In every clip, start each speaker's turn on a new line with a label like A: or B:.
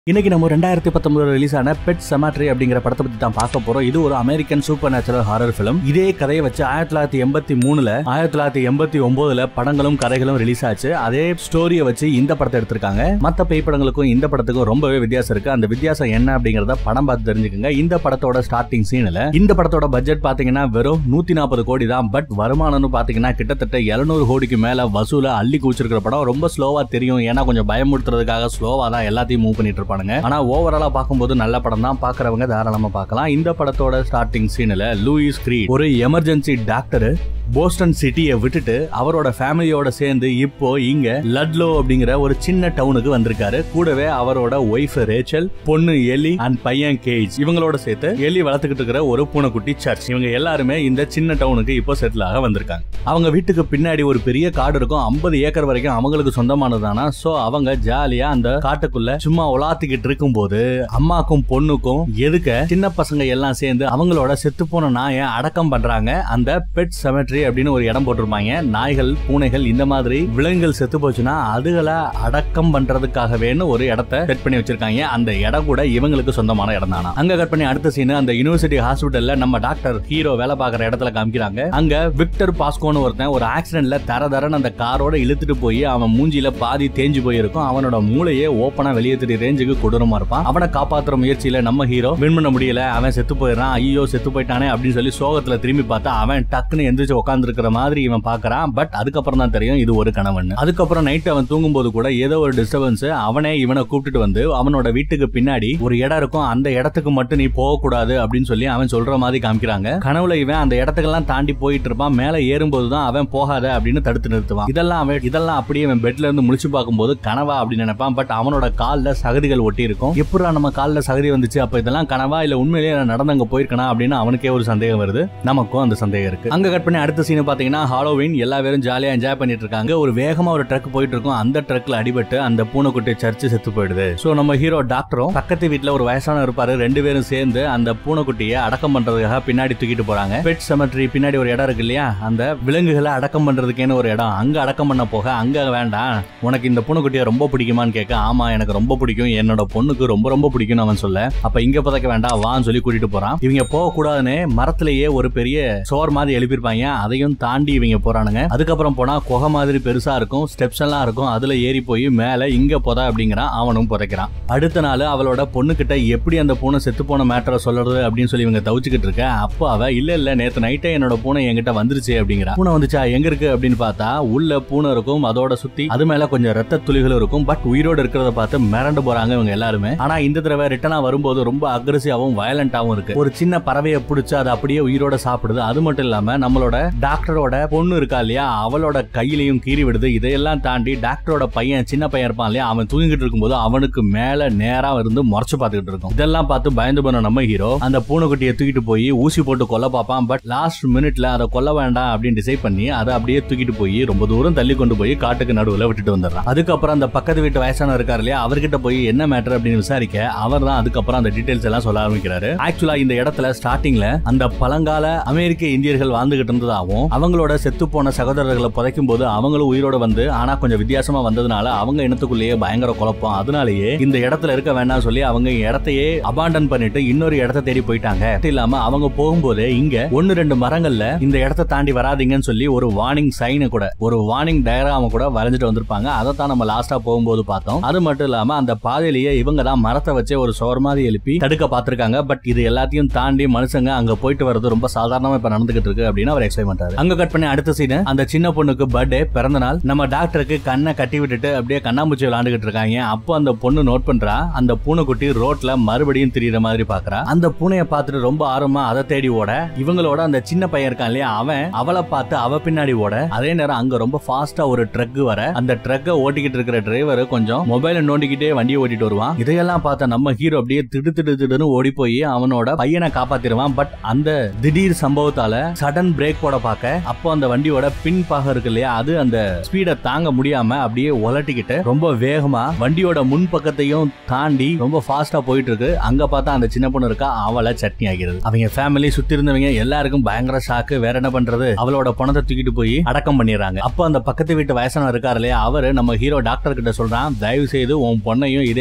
A: இன்னைக்கு நம்ம ரெண்டாயிரத்தி பத்தொன்பது ரிலீஸ் ஆன பெட் செமாட்ரி அப்படிங்கிற படத்தை பத்தி தான் பார்க்க போறோம் இது ஒரு American supernatural horror film இதே கதையை வச்சு ஆயிரத்தி தொள்ளாயிரத்தி எண்பத்தி மூணுல ஆயிரத்தி தொள்ளாயிரத்தி எண்பத்தி ஒன்பதுல படங்களும் கதைகளும் ரிலீஸ் ஆச்சு அதே ஸ்டோரியை வச்சு இந்த படத்தை எடுத்திருக்காங்க மத்த பேய் படங்களுக்கும் இந்த படத்துக்கும் ரொம்பவே வித்தியாசம் இருக்கு அந்த வித்தியாசம் என்ன அப்படிங்கறத படம் பார்த்து தெரிஞ்சுக்கோங்க இந்த படத்தோட ஸ்டார்டிங் சீன்ல இந்த படத்தோட பட்ஜெட் பாத்தீங்கன்னா வெறும் நூத்தி நாற்பது கோடி தான் பட் வருமானம்னு பாத்தீங்கன்னா கிட்டத்தட்ட 700 கோடிக்கு மேல வசூல அள்ளி குச்சிருக்கிற படம் ரொம்ப ஸ்லோவா தெரியும் ஏன்னா கொஞ்சம் பயமுறுத்துறதுக்காக ஸ்லோவா தான் எல்லாத்தையும் மூவ் பண்ணிட்டு இருப்பானுங்க ஆனா ஓவராலா பார்க்கும்போது நல்ல படம் தான் பாக்குறவங்க தாராளமா பார்க்கலாம் இந்த படத்தோட ஸ்டார்டிங் சீன்ல லூயிஸ் கிரீட் ஒரு எமர்ஜென்சி டாக்டர் போஸ்டன் சிட்டியை விட்டுட்டு அவரோட ஃபேமிலியோட சேர்ந்து இப்போ இங்க லட்லோ அப்படிங்கிற ஒரு சின்ன டவுனுக்கு வந்திருக்காரு கூடவே அவரோட ஒய்ஃப் ரேச்சல் பொண்ணு எலி அண்ட் பையன் கேஜ் இவங்களோட சேர்த்து எலி வளர்த்துக்கிட்டு இருக்கிற ஒரு பூனைக்குட்டி சர்ச் இவங்க எல்லாருமே இந்த சின்ன டவுனுக்கு இப்போ செட்டில் ஆக வந்திருக்காங்க அவங்க வீட்டுக்கு பின்னாடி ஒரு பெரிய காடு இருக்கும் 50 ஏக்கர் வரைக்கும் அவங்களுக்கு சொந்தமானதானா சோ அவங்க ஜாலியா அந்த காட்டுக்குள்ள சும்மா உலாத்திக்கிட்டு இருக்கும்போது அம்மாக்கும் பொண்ணுக்கும் எதுக்க சின்ன பசங்க எல்லாம் சேர்ந்து அவங்களோட செத்து போன நாயை அடக்கம் பண்றாங்க அந்த பெட் செமெட்ரி அப்படின்னு ஒரு இடம் போட்டிருப்பாங்க நாய்கள் பூனைகள் இந்த மாதிரி விலங்குகள் செத்து போச்சுன்னா அதுகளை அடக்கம் பண்றதுக்காகவேன்னு ஒரு இடத்த செட் பண்ணி வச்சிருக்காங்க அந்த இடம் கூட இவங்களுக்கு சொந்தமான இடம் தானா அங்க கட் பண்ணி அடுத்த சீன் அந்த யுனிவர்சிட்டி ஹாஸ்பிட்டல்ல நம்ம டாக்டர் ஹீரோ வேலை பார்க்குற இடத்துல காமிக்கிறாங்க அங்க விக்டர் பாஸ்கோன்னு ஒருத்தன் ஒரு ஆக்சிடென்ட்ல தர தரன்னு அந்த காரோட இழுத்துட்டு போய் அவன் மூஞ்சில பாதி தேஞ்சு போயிருக்கும் அவனோட மூளையே ஓப்பனா வெளியேற்றி ரேஞ்சுக்கு கொடூரமா இருப்பான் அவனை காப்பாத்துற முயற்சியில நம்ம ஹீரோ வின் பண்ண முடியல அவன் செத்து போயிடறான் ஐயோ செத்து போயிட்டானே அப்படின்னு சொல்லி சோகத்துல திரும்பி பார்த்தா அவன் டக்குன்னு எந்திரிச்சு உட்கார்ந்து இருக்கிற மாதிரி இவன் பாக்குறான் பட் அதுக்கப்புறம் தான் தெரியும் இது ஒரு கணவன் அதுக்கப்புறம் நைட் அவன் தூங்கும்போது கூட ஏதோ ஒரு டிஸ்டர்பன்ஸ் அவனே இவனை கூப்பிட்டுட்டு வந்து அவனோட வீட்டுக்கு பின்னாடி ஒரு இடம் இருக்கும் அந்த இடத்துக்கு மட்டும் நீ போக கூடாது அப்படின்னு சொல்லி அவன் சொல்ற மாதிரி காமிக்கிறாங்க கனவுல இவன் அந்த இடத்துக்கெல்லாம் தாண்டி போயிட்டு இருப்பான் மேல ஏறும்போது தான் அவன் போகாத அப்படின்னு தடுத்து நிறுத்துவான் இதெல்லாம் அவன் இதெல்லாம் அப்படியே அவன் பெட்ல இருந்து முழிச்சு பார்க்கும்போது கனவா அப்படின்னு நினைப்பான் பட் அவனோட கால்ல சகதிகள் ஒட்டி இருக்கும் எப்படா நம்ம கால்ல சகதி வந்துச்சு அப்ப இதெல்லாம் கனவா இல்ல உண்மையிலேயே நான் நடந்து அங்க போயிருக்கனா அப்படின்னு அவனுக்கே ஒரு சந்தேகம் வருது நமக்கும் அந்த சந்தேகம் இருக்கு அங்க கட் பண்ணி அடுத்த சீன் பாத்தீங்கன்னா ஹாலோவின் எல்லா பேரும் ஜாலியா என்ஜாய் பண்ணிட்டு இருக்காங்க ஒரு வேகமா ஒரு ட்ரக் போயிட்டு இருக்கும் அந்த ட்ரக்ல அடிபட்டு அந்த பூனைக்குட்டி சர்ச்சு செத்து போயிடுது சோ நம்ம ஹீரோ டாக்டரும் பக்கத்து வீட்ல ஒரு வயசான இருப்பாரு ரெண்டு பேரும் சேர்ந்து அந்த பூனைக்குட்டியை அடக்கம் பண்றதுக்காக பின்னாடி தூக்கிட்டு போறாங்க பெட் செமெட்ரி பின்னாடி ஒரு இடம் இருக்கு இல்லையா அந்த விலங்குகளை அடக்கம் பண்றதுக்கேன்னு ஒரு இடம் அங்க அடக்கம் பண்ண போக அங்க வேண்டாம் உனக்கு இந்த பூனைக்குட்டியை ரொம்ப பிடிக்குமான்னு கேட்க ஆமா எனக்கு ரொம்ப பிடிக்கும் என்னோட பொண்ணுக்கு ரொம்ப ரொம்ப பிடிக்கும்னு அவன் சொல்ல அப்ப இங்க பதக்க வேண்டாம் வான்னு சொல்லி கூட்டிட்டு போறான் இவங்க போக கூடாதுன்னு மரத்திலேயே ஒரு பெரிய சோர் மாதிரி எழுப்பியிருப்பாங்க அதையும் தாண்டி இவங்க போறானுங்க அதுக்கப்புறம் போனா குகை மாதிரி பெருசா இருக்கும் ஸ்டெப்ஸ் எல்லாம் இருக்கும் அதுல ஏறி போய் மேல இங்க புத அப்படிங்கிறான் அவனும் புதைக்கிறான் அடுத்த நாள் அவளோட பொண்ணு கிட்ட எப்படி அந்த பூனை செத்து போன மேட்டரை சொல்றது அப்படின்னு சொல்லி இவங்க தவிச்சுக்கிட்டு இருக்க அப்போ அவ இல்ல இல்ல நேத்து நைட்டே என்னோட பூனை என்கிட்ட வந்துருச்சு அப்படிங்கிறா பூனை வந்துச்சா எங்க இருக்கு அப்படின்னு பார்த்தா உள்ள பூனை இருக்கும் அதோட சுத்தி அது மேல கொஞ்சம் ரத்த துளிகள் இருக்கும் பட் உயிரோட இருக்கிறத பார்த்து மிரண்டு போறாங்க இவங்க எல்லாருமே ஆனா இந்த தடவை ரிட்டனா வரும்போது ரொம்ப அக்ரெசிவாவும் வயலண்டாவும் இருக்கு ஒரு சின்ன பறவையை பிடிச்சு அதை அப்படியே உயிரோட சாப்பிடுது அது மட்டும் இல்லாம நம்மளோட டாக்டரோட பொண்ணு இருக்கா இல்லையா அவளோட கையிலையும் கீறி விடுது இதையெல்லாம் தாண்டி டாக்டரோட பையன் சின்ன பையன் இருப்பான் இல்லையா அவன் தூங்கிட்டு இருக்கும்போது அவனுக்கு மேல நேரா இருந்து முறைச்சு பார்த்துக்கிட்டு இருக்கும் இதெல்லாம் பார்த்து பயந்து போன நம்ம ஹீரோ அந்த பூனைக்குட்டியை தூக்கிட்டு போய் ஊசி போட்டு கொல்ல பார்ப்பான் பட் லாஸ்ட் மினிட்ல அதை கொல்ல வேண்டாம் அப்படின்னு டிசைட் பண்ணி அதை அப்படியே தூக்கிட்டு போய் ரொம்ப தூரம் தள்ளி கொண்டு போய் காட்டுக்கு நடுவுல விட்டுட்டு வந்துடுறான் அதுக்கப்புறம் அந்த பக்கத்து வீட்டு வயசான இருக்காரு இல்லையா அவர்கிட்ட போய் என்ன மேட்டர் அப்படின்னு விசாரிக்க அவர் தான் அதுக்கப்புறம் அந்த டீடைல்ஸ் எல்லாம் சொல்ல ஆரம்பிக்கிறாரு ஆக்சுவலா இந்த இடத்துல ஸ்டார்டிங்ல அந்த பழங்கால அமெரிக்க இந்தியர்கள் வாழ்ந்துகிட்டு இருந்ததாகவும் அவங்களோட செத்து போன சகோதரர்களை புதைக்கும் போது அவங்களும் உயிரோட வந்து ஆனா கொஞ்சம் வித்தியாசமா வந்ததுனால அவங்க இனத்துக்குள்ளேயே பயங்கர குழப்பம் அதனாலேயே இந்த இடத்துல இருக்க வேண்டாம் சொல்லி அவங்க இடத்தையே அபாண்டன் பண்ணிட்டு இன்னொரு இடத்த தேடி போயிட்டாங்க அது இல்லாம அவங்க போகும்போது இங்க ஒன்னு ரெண்டு மரங்கள்ல இந்த இடத்த தாண்டி வராதீங்கன்னு சொல்லி ஒரு வார்னிங் சைனு கூட ஒரு வார்னிங் டயராம கூட வரைஞ்சிட்டு வந்திருப்பாங்க அதை தான் நம்ம லாஸ்டா போகும்போது பார்த்தோம் அது மட்டும் இல்லாம அந்த பாதையிலேயே இவங்க தான் மரத்தை வச்சு ஒரு சோர் மாதிரி எழுப்பி தடுக்க பார்த்திருக்காங்க பட் இது எல்லாத்தையும் தாண்டி மனுஷங்க அங்க போயிட்டு வர்றது ரொம்ப சாதாரணமா இப்ப நடந்துகிட்டு இருக்கு அப்படின்னு அவர் எக்ஸ்பிளைன் பண்றாரு அங்க கட் பண்ணி அடுத்த சீன் அந்த சின்ன பொண்ணுக்கு பர்த்டே பிறந்த நாள் நம்ம டாக்டருக்கு கண்ணை கட்டி விட்டுட்டு அப்படியே கண்ணாமூச்சி விளையாண்டுகிட்டு இருக்காங்க அப்போ அந்த பொண்ணு நோட் பண்றா அந்த பூனைக்குட்டி ரோட்ல மறுபடியும் திரியிற மாதிரி பாக்குறா அந்த பூனையை பார்த்துட்டு ரொம்ப ஆர்வமா அதை தேடி ஓட இவங்களோட அந்த சின்ன பையன் இருக்கான் இல்லையா அவன் அவளை பார்த்து அவ பின்னாடி ஓட அதே நேரம் அங்க ரொம்ப ஃபாஸ்டா ஒரு ட்ரக் வர அந்த ட்ரக்கை ஓட்டிக்கிட்டு இருக்கிற டிரைவர் கொஞ்சம் மொபைலை நோண்டிக்கிட்டே வண்டியை ஓட்டிட்டு வருவான் இதையெல்லாம் பார்த்த நம்ம ஹீரோ அப்படியே திடு திடு திடுன்னு ஓடி போய் அவனோட பையனை காப்பாத்திடுவான் பட் அந்த திடீர் சம்பவத்தால சடன் பிரேக் போட பார்க்க அப்போ அந்த வண்டியோட பின் பாகம் இருக்கு இல்லையா அது அந்த ஸ்பீடை தாங்க முடியாம அப்படியே உலட்டிக்கிட்டு ரொம்ப வேகமா வண்டியோட முன் பக்கத்தையும் தாண்டி ரொம்ப ஃபாஸ்டா போயிட்டு இருக்கு அங்க பார்த்தா அந்த சின்ன பொண்ணு இருக்கா அவளை சட்னி ஆகிறது அவங்க ஃபேமிலி சுத்தி இருந்தவங்க எல்லாருக்கும் பயங்கர ஷாக்கு வேற என்ன பண்றது அவளோட பணத்தை தூக்கிட்டு போய் அடக்கம் பண்ணிடுறாங்க அப்போ அந்த பக்கத்து வீட்டு வயசானவர் இருக்காரு இல்லையா அவரு நம்ம ஹீரோ டாக்டர் கிட்ட சொல்றான் தயவு செய்து உன் பொண்ணையும் இதே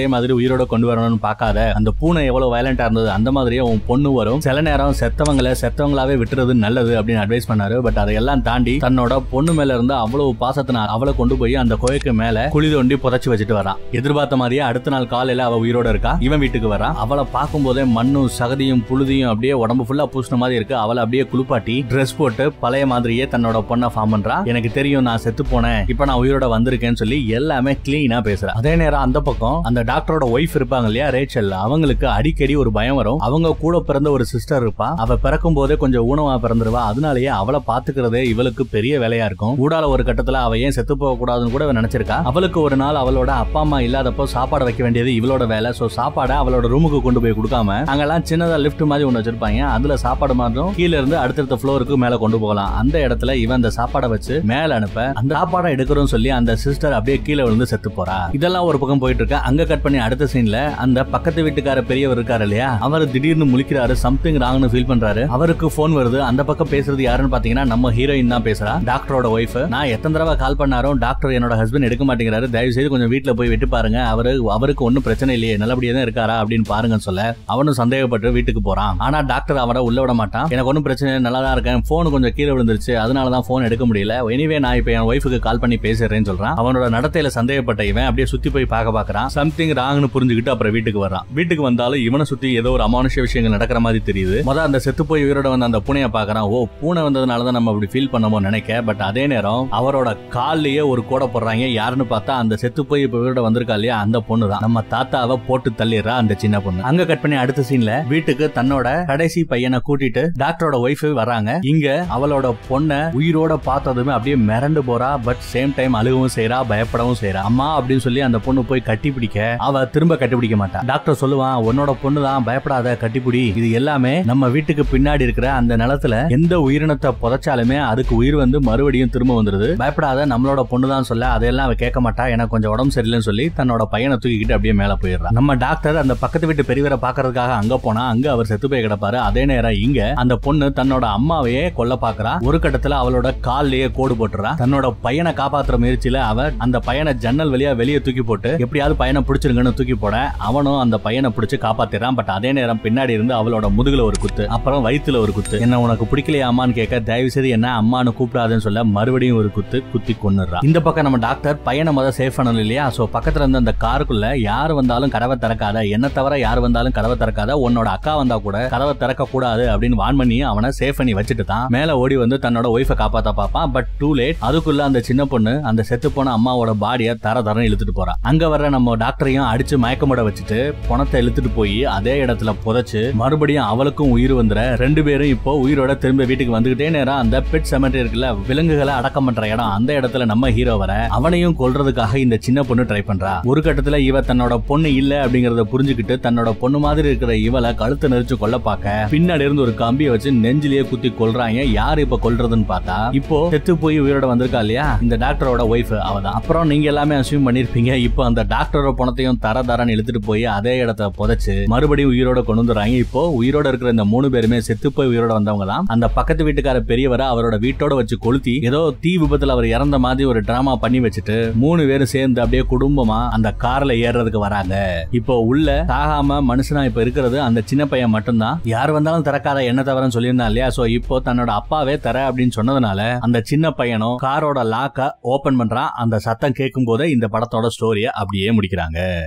A: மாதிரி உயிரோட கொண்டு வரணும்னு பார்க்காத அந்த பூனை எவ்வளவு வயலண்டா இருந்தது அந்த மாதிரியே உன் பொண்ணு வரும் சில நேரம் செத்தவங்களை செத்தவங்களாவே விட்டுறது நல்லது அப்படின்னு அட்வைஸ் பண்ணாரு பட் அதையெல்லாம் தாண்டி தன்னோட பொண்ணு மேல இருந்து அவ்வளவு பாசத்தின அவளை கொண்டு போய் அந்த கோயக்கு மேல குழி தோண்டி புதைச்சு வச்சுட்டு வரான் எதிர்பார்த்த மாதிரியே அடுத்த நாள் காலையில அவ உயிரோட இருக்கா இவன் வீட்டுக்கு வரான் அவளை பார்க்கும் போதே மண்ணும் சகதியும் புழுதியும் அப்படியே உடம்பு ஃபுல்லா பூசின மாதிரி இருக்கு அவளை அப்படியே குளிப்பாட்டி ட்ரெஸ் போட்டு பழைய மாதிரியே தன்னோட பொண்ணை ஃபார்ம் பண்றா எனக்கு தெரியும் நான் செத்து போனேன் இப்ப நான் உயிரோட வந்திருக்கேன்னு சொல்லி எல்லாமே கிளீனா பேசுறா அதே நேரம் அந்த பக்கம் அந்த டாக்டரோட ஒய்ஃப் இருப்பாங்க இல்லையா ரேச்சல் அவங்களுக்கு அடிக்கடி ஒரு பயம் வரும் அவங்க கூட பிறந்த ஒரு சிஸ்டர் இருப்பா அவ பிறக்கும் போதே கொஞ்சம் ஊனமா பிறந்துருவா அதனாலேயே அவளை பாத்துக்கிறதே இவளுக்கு பெரிய வேலையா இருக்கும் ஊடால ஒரு கட்டத்துல அவ ஏன் செத்து போக கூடாதுன்னு கூட இவ நினைச்சிருக்கா அவளுக்கு ஒரு நாள் அவளோட அப்பா அம்மா இல்லாதப்போ சாப்பாடு வைக்க வேண்டியது இவளோட வேலை சோ சாப்பாடை அவளோட ரூமுக்கு கொண்டு போய் கொடுக்காம அங்கெல்லாம் சின்னதா லிஃப்ட் மாதிரி ஒண்ணு வச்சிருப்பாங்க அதுல சாப்பாடு மாத்திரம் கீழ இருந்து அடுத்தடுத்த ஃப்ளோருக்கு மேல கொண்டு போகலாம் அந்த இடத்துல இவன் அந்த சாப்பாடை வச்சு மேல அனுப்ப அந்த சாப்பாடை எடுக்கிறோம் சொல்லி அந்த சிஸ்டர் அப்படியே கீழே விழுந்து செத்து போறா இதெல்லாம் ஒரு பக்கம் போயிட்டு இருக்கு அங்க கட் பண்ணி அடுத்த சீன்ல அந்த பக்கத்து வீட்டுக்கார பெரியவர் இருக்காரு இல்லையா அவர் திடீர்னு முழிக்கிறாரு சம்திங் ராங்னு ஃபீல் பண்றாரு அவருக்கு போன் வருது அந்த பக்கம் பேசுறது யாருன்னு பாத்தீங்கன்னா நம்ம ஹீரோயின் தான் பேசுறா டாக்டரோட ஒய்ஃப் நான் எத்தனை தடவை கால் பண்ணாரும் டாக்டர் என்னோட ஹஸ்பண்ட் எடுக்க மாட்டேங்கிறாரு தயவு செய்து கொஞ்சம் வீட்டுல போய் விட்டு பாருங்க அவரு அவருக்கு ஒன்னும் பிரச்சனை இல்லையே நல்லபடியா தான் இருக்காரா அப்படின்னு பாருங்கன்னு சொல்ல அவனும் சந்தேகப்பட்டு வீட்டுக்கு போறான் ஆனா டாக்டர் அவரை உள்ள விட மாட்டான் எனக்கு ஒன்னும் பிரச்சனை இல்லை, நல்லா தான் இருக்கேன் போன் கொஞ்சம் கீழே விழுந்துருச்சு அதனால தான் போன் எடுக்க முடியல எனிவே நான் இப்ப என் ஒய்ஃபுக்கு கால் பண்ணி பேசுறேன்னு சொல்றான் அவனோட நடத்தையில சந்தேகப்பட்ட இவன் அப்படியே சுத்தி போய் பார்க்க பாக்குறான் சம்திங் ராங்னு புரிஞ்சுக்கிட்டு அப்புறம் வீட்டுக்கு வரான் வீட்டுக்கு வந்தாலும் இவனை சுத்தி ஏதோ ஒரு அமானுஷ்ய விஷயங்கள் நடக்கிற மாதிரி தெரியுது முத அந்த செத்து போய் உயிரோட வந்த அந்த பூனையை பாக்குறான் ஓ பூனை வந்ததுனால தான் நம்ம அப்படி ஃபீல் பண்ணமோ நினைக்க பட் அதே நேரம் அவரோட கால்லயே ஒரு கோடை போடுறாங்க யாருன்னு பார்த்தா அந்த செத்து போய் இப்ப உயிரோட வந்திருக்கா இல்லையா அந்த பொண்ணு தான் நம்ம தாத்தாவை போட்டு தள்ளிடுறா அந்த சின்ன பொண்ணு அங்க கட் பண்ணி அடுத்த சீன்ல வீட்டுக்கு தன்னோட கடைசி பையனை கூட்டிட்டு டாக்டரோட ஒய்ஃப் வராங்க இங்க அவளோட பொண்ணை உயிரோட பார்த்ததுமே அப்படியே மிரண்டு போறா பட் சேம் டைம் அழுகவும் செய்றா பயப்படவும் செய்றா அம்மா அப்படின்னு சொல்லி அந்த பொண்ணு போய் கட்டி பிடிக்க அவ திரும்ப கட்டி பிடிக்க மாட்டா டாக்டர் சொல்லுவான் உன்னோட பொண்ணு தான் பயப்படாத கட்டிப்பிடி இது எல்லாமே நம்ம வீட்டுக்கு பின்னாடி இருக்கிற அந்த நிலத்துல எந்த உயிரினத்தை புதைச்சாலுமே அதுக்கு உயிர் வந்து மறுபடியும் திரும்ப வந்துருது பயப்படாத நம்மளோட பொண்ணு தான் சொல்ல அதெல்லாம் அவ கேட்க மாட்டா எனக்கு கொஞ்சம் உடம்பு சரியில்லைன்னு சொல்லி தன்னோட பையனை தூக்கிக்கிட்டு அப்படியே மேல போயிடுறா நம்ம டாக்டர் அந்த பக்கத்து வீட்டு பெரியவரை பாக்குறதுக்காக அங்க போனா அங்க அவர் செத்து போய் கிடப்பாரு அதே நேரம் இங்க அந்த பொண்ணு தன்னோட அம்மாவையே கொல்ல பாக்குறா ஒரு கட்டத்துல அவளோட கால்லயே கோடு போட்டுறா தன்னோட பையனை காப்பாத்துற முயற்சியில அவ அந்த பையனை ஜன்னல் வழியா வெளியே தூக்கி போட்டு எப்படியாவது பையனை பிடிச்சிருங்கன்னு தூக்கி போட அவனும் அந்த பையனை பிடிச்சு காப்பாத்திடுறான் பட் அதே நேரம் பின்னாடி இருந்து அவளோட முதுகுல ஒரு குத்து அப்புறம் வயித்துல ஒரு குத்து என்ன உனக்கு பிடிக்கலையாமான்னு கேட்க தயவு செய்து என்ன அம்மான்னு கூப்பிடாதுன்னு சொல்ல மறுபடியும் ஒரு குத்து குத்தி கொன்னுறான் இந்த பக்கம் நம்ம டாக்டர் பையனை முத சேஃப் பண்ணணும் இல்லையா சோ பக்கத்துல இருந்த அந்த காருக்குள்ள யார் வந்தாலும் கதவை திறக்காத என்ன தவிர யார் வந்தாலும் கதவை திறக்காத உன்னோட அக்கா வந்தா கூட கதவை திறக்க கூடாது அப்படின்னு வான் பண்ணி அவனை சேஃப் பண்ணி வச்சுட்டு தான் மேல ஓடி வந்து தன்னோட ஒய்ஃபை காப்பாத்த பாப்பான் பட் டூ லேட் அதுக்குள்ள அந்த சின்ன பொண்ணு அந்த செத்து போன அம்மாவோட பாடியை தர தரன்னு இழுத்துட்டு போறான் அங்க வர்ற நம்ம டாக்டரையும் அடிச்சு மயக்கமட வச்சுட்டு பணத்தை இழுத்துட்டு போய் அதே இடத்துல புதைச்சு மறுபடியும் அவளுக்கும் உயிர் வந்துற ரெண்டு பேரும் இப்போ உயிரோட திரும்ப வீட்டுக்கு வந்துகிட்டே நேரம் அந்த பெட் செமெட்ரி இருக்குல்ல விலங்குகளை அடக்கம் பண்ற இடம் அந்த இடத்துல நம்ம ஹீரோ வர அவனையும் கொல்றதுக்காக இந்த சின்ன பொண்ணு ட்ரை பண்றா ஒரு கட்டத்துல இவ தன்னோட பொண்ணு இல்ல அப்படிங்கறத புரிஞ்சுக்கிட்டு தன்னோட பொண்ணு மாதிரி இருக்கிற இவளை கழுத்து நெரிச்சு கொல்ல பார்க்க பின்னாடி இருந்து ஒரு கம்பியை வச்சு நெஞ்சிலேயே குத்தி கொல்றாங்க யார் இப்ப கொல்றதுன்னு பார்த்தா இப்போ செத்து போய் உயிரோட வந்திருக்கா இல்லையா இந்த டாக்டரோட ஒய்ஃப் அவதான் அப்புறம் நீங்க எல்லாமே அசியூம் பண்ணிருப்பீங்க இப்போ அந்த டாக்டரோட பணத்தையும் தர தரன்னு இழுத்துட்டு போய் அதே இடத்துல புதைச்சு மறுபடியும் உயிரோட கொண்டு வந்துடுறாங்க இப்போ உயிரோட இருக்கிற இந்த மூணு பேருமே செத்து போய் உயிரோட வந்தவங்க தான் அந்த பக்கத்து வீட்டுக்கார பெரியவரை அவரோட வீட்டோட வச்சு கொளுத்தி ஏதோ தீ விபத்துல அவர் இறந்த மாதிரி ஒரு டிராமா பண்ணி வச்சுட்டு மூணு பேரும் சேர்ந்து அப்படியே குடும்பமா அந்த கார்ல ஏறுறதுக்கு வராங்க இப்போ உள்ள சாகாம மனுஷனா இப்ப இருக்கிறது அந்த சின்ன பையன் மட்டும்தான் யார் வந்தாலும் திறக்காத என்ன தவிரன்னு சொல்லியிருந்தான் இல்லையா சோ இப்போ தன்னோட அப்பாவே தர அப்படின்னு சொன்னதுனால அந்த சின்ன பையனும் காரோட லாக்க ஓபன் பண்றான் அந்த சத்தம் கேட்கும் போதே இந்த படத்தோட ஸ்டோரிய அப்படியே முடிக்கிறாங்க